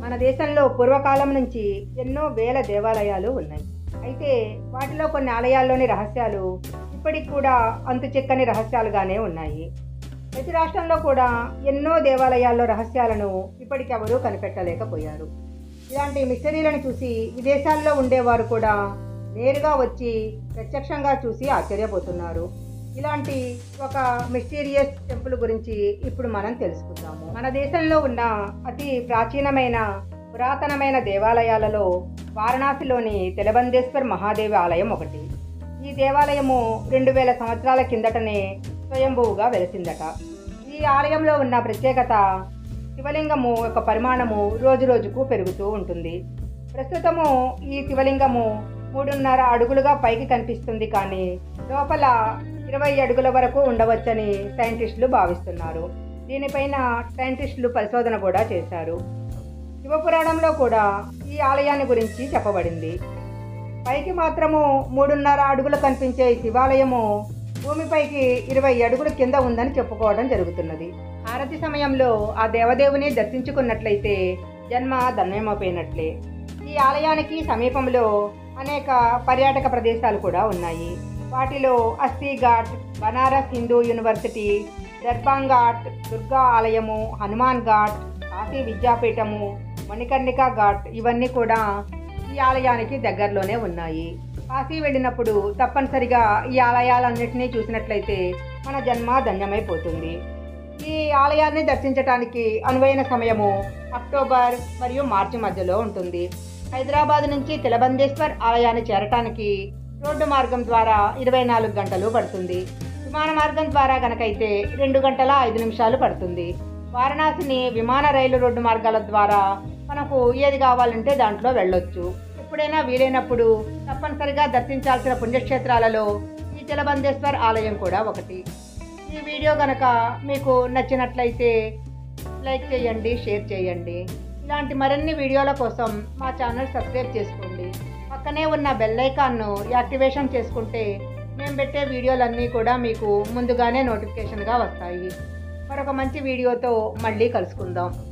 మన దేశంలో పూర్వకాలం నుంచి ఎన్నో వేల దేవాలయాలు ఉన్నాయి అయితే వాటిలో కొన్ని ఆలయాల్లోని రహస్యాలు ఇప్పటికి కూడా అంతు చెక్కని రహస్యాలుగానే ఉన్నాయి ప్రతి రాష్ట్రంలో కూడా ఎన్నో దేవాలయాల్లో రహస్యాలను ఇప్పటికెవరూ కనిపెట్టలేకపోయారు ఇలాంటి మిస్టరీలను చూసి విదేశాల్లో ఉండేవారు కూడా నేరుగా వచ్చి ప్రత్యక్షంగా చూసి ఆశ్చర్యపోతున్నారు ఇలాంటి ఒక మిస్టీరియస్ టెంపుల్ గురించి ఇప్పుడు మనం తెలుసుకుందాము మన దేశంలో ఉన్న అతి ప్రాచీనమైన పురాతనమైన దేవాలయాలలో వారణాసిలోని తెలబందేశ్వర్ మహాదేవి ఆలయం ఒకటి ఈ దేవాలయము రెండు వేల సంవత్సరాల కిందటనే స్వయంభువుగా వెలిసిందట ఈ ఆలయంలో ఉన్న ప్రత్యేకత శివలింగము యొక్క పరిమాణము రోజు రోజుకు పెరుగుతూ ఉంటుంది ప్రస్తుతము ఈ శివలింగము మూడున్నర అడుగులుగా పైకి కనిపిస్తుంది కానీ లోపల ఇరవై అడుగుల వరకు ఉండవచ్చని సైంటిస్టులు భావిస్తున్నారు దీనిపైన సైంటిస్టులు పరిశోధన కూడా చేశారు శివపురాణంలో కూడా ఈ ఆలయాన్ని గురించి చెప్పబడింది పైకి మాత్రము మూడున్నర అడుగులు కనిపించే ఈ శివాలయము భూమిపైకి ఇరవై అడుగుల కింద ఉందని చెప్పుకోవడం జరుగుతున్నది హారతి సమయంలో ఆ దేవదేవుని దర్శించుకున్నట్లయితే జన్మ ధన్యమైపోయినట్లే ఈ ఆలయానికి సమీపంలో అనేక పర్యాటక ప్రదేశాలు కూడా ఉన్నాయి వాటిలో అస్థి ఘాట్ బనారస్ హిందూ యూనివర్సిటీ దర్బాంగ్ ఘాట్ దుర్గా ఆలయము హనుమాన్ ఘాట్ కాశీ విద్యాపీఠము మణికర్ణిక ఘాట్ ఇవన్నీ కూడా ఈ ఆలయానికి దగ్గరలోనే ఉన్నాయి కాశీ వెళ్ళినప్పుడు తప్పనిసరిగా ఈ ఆలయాలన్నింటినీ చూసినట్లయితే మన జన్మ ధన్యమైపోతుంది ఈ ఆలయాన్ని దర్శించడానికి అనువైన సమయము అక్టోబర్ మరియు మార్చి మధ్యలో ఉంటుంది హైదరాబాద్ నుంచి తిలబందేశ్వర్ ఆలయాన్ని చేరటానికి రోడ్డు మార్గం ద్వారా ఇరవై నాలుగు గంటలు పడుతుంది విమాన మార్గం ద్వారా గనకైతే రెండు గంటల ఐదు నిమిషాలు పడుతుంది వారణాసిని విమాన రైలు రోడ్డు మార్గాల ద్వారా మనకు ఏది కావాలంటే దాంట్లో వెళ్ళొచ్చు ఎప్పుడైనా వీలైనప్పుడు తప్పనిసరిగా దర్శించాల్సిన పుణ్యక్షేత్రాలలో ఈ తిలబందేశ్వర్ ఆలయం కూడా ఒకటి ఈ వీడియో గనక మీకు నచ్చినట్లయితే లైక్ చేయండి షేర్ చేయండి ఇలాంటి మరిన్ని వీడియోల కోసం మా ఛానల్ సబ్స్క్రైబ్ చేసుకోండి పక్కనే ఉన్న బెల్ ఐకాన్ను యాక్టివేషన్ చేసుకుంటే మేము పెట్టే వీడియోలన్నీ కూడా మీకు ముందుగానే నోటిఫికేషన్గా వస్తాయి మరొక మంచి వీడియోతో మళ్ళీ కలుసుకుందాం